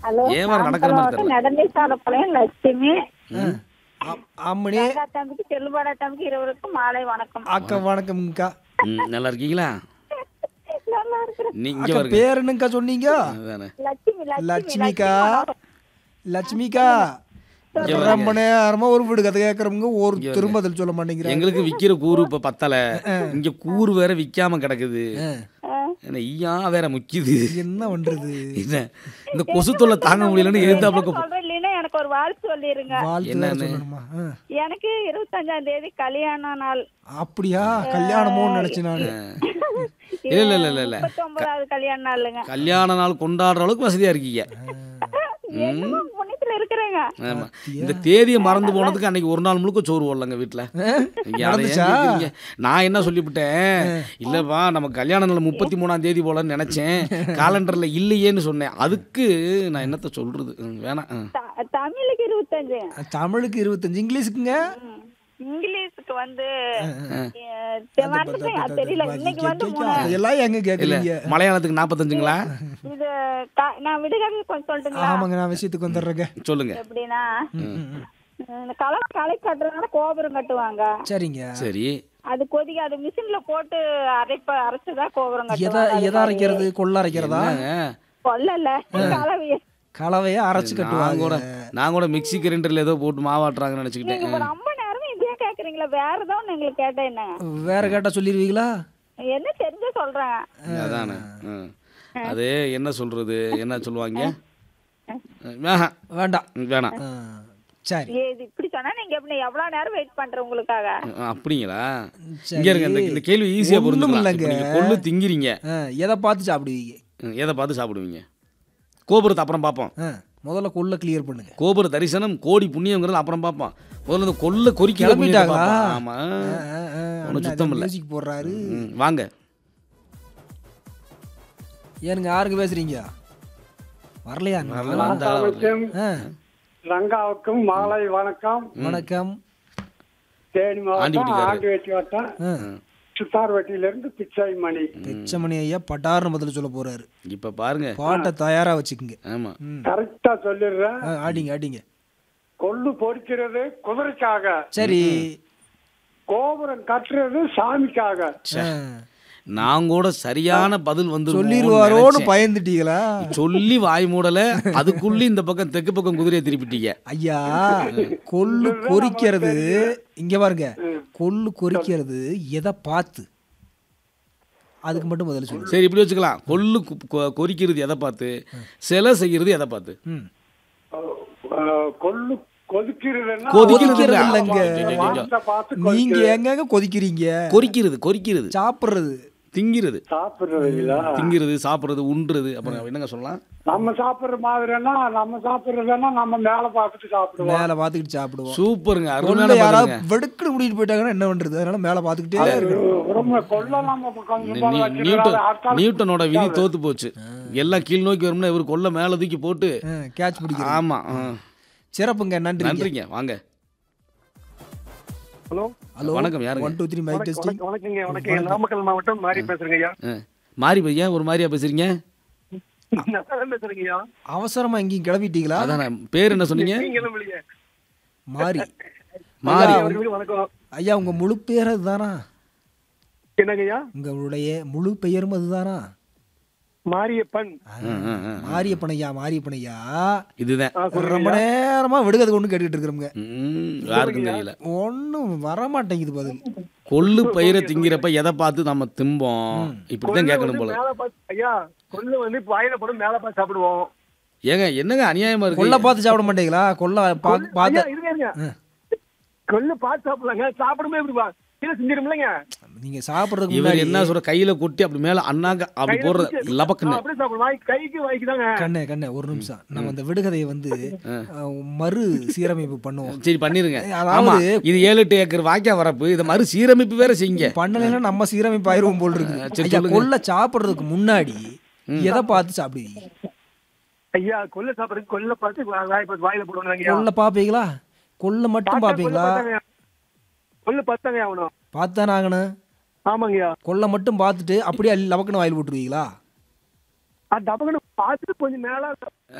Hello ஏன் நடக்கிற மாதிரி தெரியல நடந்தே சாலப்பாளையம் லட்சுமி ஆம்- ஆமணி அக்கா தம்பிக்கு செல்லுபாடா தம்பிக்கு இருவருக்கும் மாலை வணக்கம் அக்கா வணக்கம்க்கா ம், நல்லா இருக்கீங்களா நல்லா இருக்கிறேன் நீ இங்க அக்கா வருங்க பேர் என்னங்கக்கா சொன்னீங்க அதானே லட்சுமி லட்சுமிக்கா லட்சுமிக்கா ரொம்ப நேரமா ஒரு வீடு கதை கேட்கறவங்க ஒரு திரும்ப பதில் சொல்ல மாட்டேங்கிறாங்க எங்களுக்கு விக்கிற கூறு இப்ப பத்தல இங்க கூறு வேற விக்காம கிடக்குது ஆ, என்ன ஈயா வேற முக்கியது என்ன பண்றது என்ன இந்த கொசு தொல்லை தாங்க முடியலன்னு எதிர்த்தாப்புல கூப்பிடு. சொல்றேன் இல்லைன்னா எனக்கு ஒரு வாழ்த்து சொல்லிருங்க வாழ்த்து வேற என்னன்னு? சொல்லணுமா ஆ. எனக்கு இருபத்தஞ்சாம் தேதி கல்யாண நாள் அப்படியா கல்யாணமோன்னு நினைச்சேன் நானு இல்ல இல்ல இல்ல இல்ல முப்பத்தொன்பதாவது கல்யாண நாளுங்க கல்யாண நாள் கொண்டாடுற அளவுக்கு வசதியா இருக்கீங்க என்னமோ புண்ணியத்துல இருக்கிறேங்க ஆமா இந்த தேதியை மறந்து போனதுக்கு அன்னைக்கு ஒரு நாள் முழுக்க சோறு போடலங்க வீட்டுல நீங்க அதை ஏன் நடந்துச்சா? கேக்குறீங்க? நான் என்ன சொல்லிவிட்டேன் இல்லப்பா நம்ம கல்யாண நாள் முப்பத்தி மூணாம் தேதி போலன்னு நினைச்சேன் காலண்டர்ல இல்லையேன்னு சொன்னேன் அதுக்கு நான் என்னத்த சொல்றது ம், வேணாம் ம். த- தமிழுக்கு இருபத்தஞ்சு தமிழுக்கு இருபத்தஞ்சு இங்கிலீஷுக்குங்க ம். இங்கிலீஷுக்கு வந்து அஹ், மறந்துட்டேன், அது தெரியல இன்னைக்கு வந்து மூணு அதெல்லாம் எங்க இல்ல கேக்குறீங்க மலையாளத்துக்கு நாற்பத்தஞ்சுங்களா இது க- நான் விடுகிறது கொஞ்சம் சொல்லட்டுங்களா ஆமாங்க நான் விஷயத்துக்கு வந்துடுறேங்க சொல்லுங்க எப்படின்னா ம், ம், ம். இந்த களை களை கட்டுறதுனால கோபுரம் கட்டுவாங்க சரிங்க சரி அது கொதிக்க அது மிஷின்ல போட்டு அரைப்ப அரைச்சுதான் கோபுரம் எதை கட்டுவாங்க எதை அரைக்கிறது கொள்ள அரைக்கிறதா என்னங்க? கொல்லல கலவைய கலவைய அரைச்சு நான் கூட கட்டுவாங்க நான் கூட மிக்ஸி கிரைண்டர்ல ஏதோ போட்டு மாவாட்டுறாங்கன்னு நினைச்சுக்கிட்டேன் நீங்க இப்ப ரொம்ப நேரமே இதே கேக்குறீங்களா வேற ஏதோ ஒண்ணு எங்களுக்கு கேட்டேன் என்ன வேற கேட்டா சொல்லிடுவீங்களா என்ன தெரிஞ்ச சொல்றேன் அதானே ம். அது என்ன சொல்றது என்ன சொல்லுவாங்க ஆஹா, வேண்டாம் ம், வேணாம் ஆ, சரி ஏ, இது இப்படி சொன்னா நீங்க எப்படி எவ்வளவு நேரம் வெயிட் பண்ற உங்களுக்காக ம், அப்படிங்களா சரி. இங்க இருங்க இந்த இந்த கேள்வி ஈஸியா ஒண்ணும் புரிஞ்சுக்கலாம் இல்லைங்க. இப்ப நீங்க கொள்ளு திங்கிறீங்க ஆ, எதை பார்த்து சாப்பிடுவீங்க ம், எதை பார்த்து சாப்பிடுவீங்க கோபுரத்தை அப்புறம் பார்ப்போம் ஆ, முதல்ல கொள்ள கிளியர் பண்ணுங்க கோபுர தரிசனம் கோடி புண்ணியங்கிறது அப்புறம் பார்ப்போம் முதல்ல இந்த கொல்ல கொறிக்கிற புண்ணியத்தை கிளம்பிட்டாங்களா பார்ப்போம். ஆமா ஆ, ஆ, ஆ, ஒண்ணும் அண்ணா, சுத்தம் அதான் இல்ல. மியூசிக் போடுறாரு ம், வாங்க ஏனுங்க யாருக்கு பேசுறீங்க வரலையா வரல, வந்தா வரல. ஆ, ரங்காவுக்கும் மாலை வணக்கம் வணக்கம் தேனி மாவட்டம் ஆண்டிப்பட்டிக்காரரு. ஆண்டிவேட்டி வட்டம் ஆ, சுத்தார்வட்டியிலிருந்து பிச்சாய் மணி பிச்சமணி ஐயா பட்டார்னு பதில் சொல்ல போறாரு இப்ப பாருங்க பாட்டை தயாரா வச்சுக்குங்க ஆமா ம். கரெக்டா சொல்லிடுறேன் ஆ, ஆடிங்க ஆடிங்க கொள்ளு பொறிக்கிறது குதிரைக்காக சரி கோபுரம் கட்டுறது சாமிக்காக ஆ, நான் கூட சரியான பதில் வந்து சொல்லிடுவாரோன்னு பயந்துட்டீங்களா சொல்லி வாய் மூடல அதுக்குள்ள இந்த பக்கம் தெற்கு பக்கம் குதிரையை திருப்பிட்டீங்க ஐயா கொள்ளு கொறிக்கிறது இங்க பாருங்க கொள்ளு கொறிக்கிறது எதை பார்த்து அதுக்கு மட்டும் பதில் சொல்லுங்க சரி இப்படி வச்சுக்கலாம் கொள்ளு கு- கொ- கொறிக்கிறது எதை பார்த்து சிலை செய்யறது எதை பார்த்து ம். அஹ், கொள்ளு கொதிக்கிறதுன்னா கொதிக்கிறது இல்ல. இல்லைங்க. வானத்தை பார்த்து நீங்க எங்கங்க கொதிக்கிறீங்க கொறிக்கிறது கொறிக்கிறது சாப்பிடுறது திங்கிறது சாப்பிடுறதுங்களா திங்கிறது சாப்பிடுறது உண்றது அப்புறம் என்னங்க சொல்லலாம் நம்ம சாப்பிடுற மாதிரின்னா நம்ம சாப்பிடுறதுன்னா நம்ம மேல பார்த்துட்டு சாப்பிடுவோம் மேல பாத்துக்கிட்டு சாப்பிடுவோம் சூப்பருங்க உள்ள அருமையான யாராவது பதிலுங்க. வெடுக்குன்னு கூட்டிட்டு போயிட்டாங்கன்னா என்ன பண்றது அதனால மேல பாத்துக்கிட்டே இருக்கணும் ரொம்ப கொள்ள நம்ம கொஞ்சம் நி- போல நி- வச்சிருந்தா நியூட்டன் அது அடுத்த நியூட்டனோட விதி தோத்து போச்சு எல்லாம் கீழ் நோக்கி வரும்னா இவர் கொல்ல மேல தூக்கி போட்டு கேட்ச் பிடிக்கிறது ஆமா ஆ. சிறப்புங்க நன்றி நன்றிங்க வாங்க ஹலோ ஹலோ வணக்கம், யாருங்க? One two three mic testing வணக்கங்க வணக்கம் நாமக்கல் மாவட்டம் மாறி பேசுறேங்க ஐயா ஆ. மாறி பையா ஒரு மாதிரியா பேசுறீங்க நல்லா பேசுறேங்க ஐயா அவசரமா எங்கேயும் கிளம்பிட்டீங்களா அதான் பேர் என்ன சொன்னீங்க நீங்களும் இல்லையே மாறி மாறி அவர்களுக்கு வணக்கம் ஐயா உங்க முழு பேர் அதுதானா என்னங்க ஐயா உங்களுடைய முழு பெயரும் அதுதானா மாரியப்பன் ம், ம், ம். மாரியப்பன் ஐயா மாரியப்பன் ஐயா இதுதான் ரொம்ப நேரமா விடுகதை ஒண்ணு கேட்டுக்கிட்டு இருக்கிறோங்க ம், யாருக்கும் தெரியல ஒண்ணும் வர மாட்டேங்குது பதில் கொள்ளு பயிரை திங்கிறப்ப எதை பார்த்து நம்ம திம்போம் இப்படித்தான் கேட்கணும் போல மேல பார்த்து ஐயா கொள்ளு வந்து வாயில போடும் மேல பார்த்து சாப்பிடுவோம் ஏங்க என்னங்க அநியாயமா கொல்ல இருக்கு பார்த்து சாப்பிட மாட்டீங்களா கொல்ல பாத்து பார்த்து ஐயா, இருங்க இருங்க கொள்ளு பார்த்து சாப்பிடலாங்க சாப்பிடுமே இப்படி வா- கீழே செஞ்சிருமில்லங்க நீங்க சாப்பிடுறதுக்கு இவர் முன்னாடி என்ன சொல்ற கையில கொட்டி அப்படி மேல அண்ணாங்க அப்படி போடுற லபக்குன்னு அப்படியே சாப்பிடும் வாய் கைக்கு வாய்க்கு தாங்க கண்ணே கண்ணே ஒரு நிமிஷம் நம்ம அந்த விடுகதையை வந்து அஹ், மறு சீரமைப்பு பண்ணுவோம் சரி பண்ணிருங்க அதாவது- ஆமா இது ஏழு எட்டு ஏக்கர் வாய்க்கா வரப்பு இதை மறு சீரமைப்பு வேற செய்யுங்க பண்ணலைன்னா நம்ம சீரமைப்பு ஆயிரும் போல் இருக்கு சரி, ஐயா, சொல்லுங்க. கொல்ல சாப்பிடுறதுக்கு முன்னாடி எதை பார்த்து சாப்பிடுவீங்க ஐயா கொள்ளு சாப்பிடுறதுக்கு கொள்ளை பார்த்து வா- வாய் பார்த்து வாயில போடுவாங்க ஐயா கொல்ல பாப்பீங்களா கொல்ல மட்டும் பாப்பீங்களா கொள்ளு பார்த்தாங்க ஆகணும் பார்த்தானே ஆகணும் ஆமாங்கய்யா கொல்ல மட்டும் பார்த்துட்டு அப்படியே அள்ளி லவக்குன்னு வாயில் போட்டுருவீங்களா அது டபக்குன்னு பார்த்துட்டு கொஞ்சம் மேல